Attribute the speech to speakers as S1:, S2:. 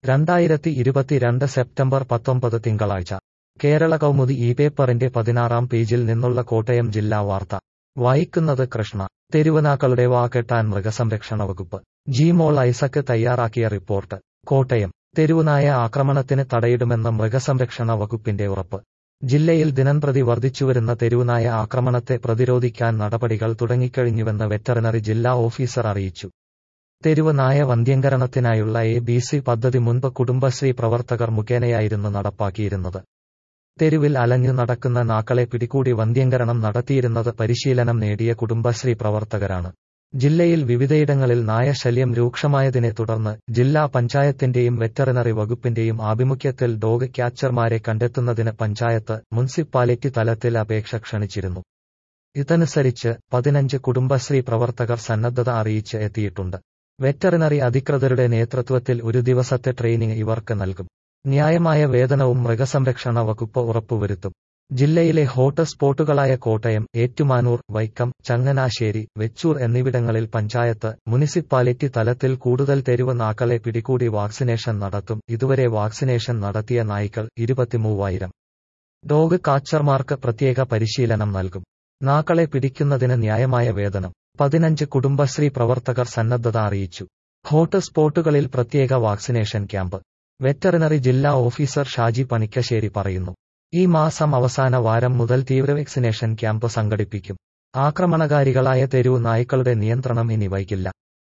S1: രണ്ടായിരത്തി ഇരുപത്തിരണ്ട് സെപ്റ്റംബർ പത്തൊമ്പത് തിങ്കളാഴ്ച കേരള കൗമുദി ഈ പേപ്പറിന്റെ പതിനാറാം പേജിൽ നിന്നുള്ള കോട്ടയം ജില്ലാ വാർത്ത വായിക്കുന്നത് കൃഷ്ണ തെരുവനാക്കളുടെ വാകെട്ടാൻ മൃഗസംരക്ഷണ വകുപ്പ് ജിമോൾ ഐസക്ക് തയ്യാറാക്കിയ റിപ്പോർട്ട് കോട്ടയം തെരുവുനായ ആക്രമണത്തിന് തടയിടുമെന്ന മൃഗസംരക്ഷണ വകുപ്പിന്റെ ഉറപ്പ് ജില്ലയിൽ ദിനംപ്രതി വർദ്ധിച്ചുവരുന്ന തെരുവുനായ ആക്രമണത്തെ പ്രതിരോധിക്കാൻ നടപടികൾ തുടങ്ങിക്കഴിഞ്ഞുവെന്ന് വെറ്ററിനറി ജില്ലാ ഓഫീസർ അറിയിച്ചു തെരുവ് നായ വന്ധ്യംകരണത്തിനായുള്ള എ ബി സി പദ്ധതി മുൻപ് കുടുംബശ്രീ പ്രവർത്തകർ മുഖേനയായിരുന്നു നടപ്പാക്കിയിരുന്നത് തെരുവിൽ അലഞ്ഞു നടക്കുന്ന നാക്കളെ പിടികൂടി വന്ധ്യംകരണം നടത്തിയിരുന്നത് പരിശീലനം നേടിയ കുടുംബശ്രീ പ്രവർത്തകരാണ് ജില്ലയിൽ വിവിധയിടങ്ങളിൽ നായശല്യം രൂക്ഷമായതിനെ തുടർന്ന് ജില്ലാ പഞ്ചായത്തിന്റെയും വെറ്ററിനറി വകുപ്പിന്റെയും ആഭിമുഖ്യത്തിൽ ഡോഗ് ക്യാച്ചർമാരെ കണ്ടെത്തുന്നതിന് പഞ്ചായത്ത് മുനിസിപ്പാലിറ്റി തലത്തിൽ അപേക്ഷ ക്ഷണിച്ചിരുന്നു ഇതനുസരിച്ച് പതിനഞ്ച് കുടുംബശ്രീ പ്രവർത്തകർ സന്നദ്ധത അറിയിച്ച് എത്തിയിട്ടുണ്ട് വെറ്ററിനറി അധികൃതരുടെ നേതൃത്വത്തിൽ ഒരു ദിവസത്തെ ട്രെയിനിങ് ഇവർക്ക് നൽകും ന്യായമായ വേതനവും മൃഗസംരക്ഷണ വകുപ്പ് ഉറപ്പുവരുത്തും ജില്ലയിലെ ഹോട്ട് സ്പോട്ടുകളായ കോട്ടയം ഏറ്റുമാനൂർ വൈക്കം ചങ്ങനാശ്ശേരി വെച്ചൂർ എന്നിവിടങ്ങളിൽ പഞ്ചായത്ത് മുനിസിപ്പാലിറ്റി തലത്തിൽ കൂടുതൽ തെരുവ് നാക്കളെ പിടികൂടി വാക്സിനേഷൻ നടത്തും ഇതുവരെ വാക്സിനേഷൻ നടത്തിയ നായ്ക്കൾ ഇരുപത്തിമൂവായിരം ഡോഗ് കാച്ചർമാർക്ക് പ്രത്യേക പരിശീലനം നൽകും നാക്കളെ പിടിക്കുന്നതിന് ന്യായമായ വേതനം പതിനഞ്ച് കുടുംബശ്രീ പ്രവർത്തകർ സന്നദ്ധത അറിയിച്ചു ഹോട്ട് സ്പോട്ടുകളിൽ പ്രത്യേക വാക്സിനേഷൻ ക്യാമ്പ് വെറ്ററിനറി ജില്ലാ ഓഫീസർ ഷാജി പണിക്കശ്ശേരി പറയുന്നു ഈ മാസം അവസാന വാരം മുതൽ തീവ്ര വാക്സിനേഷൻ ക്യാമ്പ് സംഘടിപ്പിക്കും ആക്രമണകാരികളായ തെരുവ് നായ്ക്കളുടെ നിയന്ത്രണം ഇനി വൈകില്ല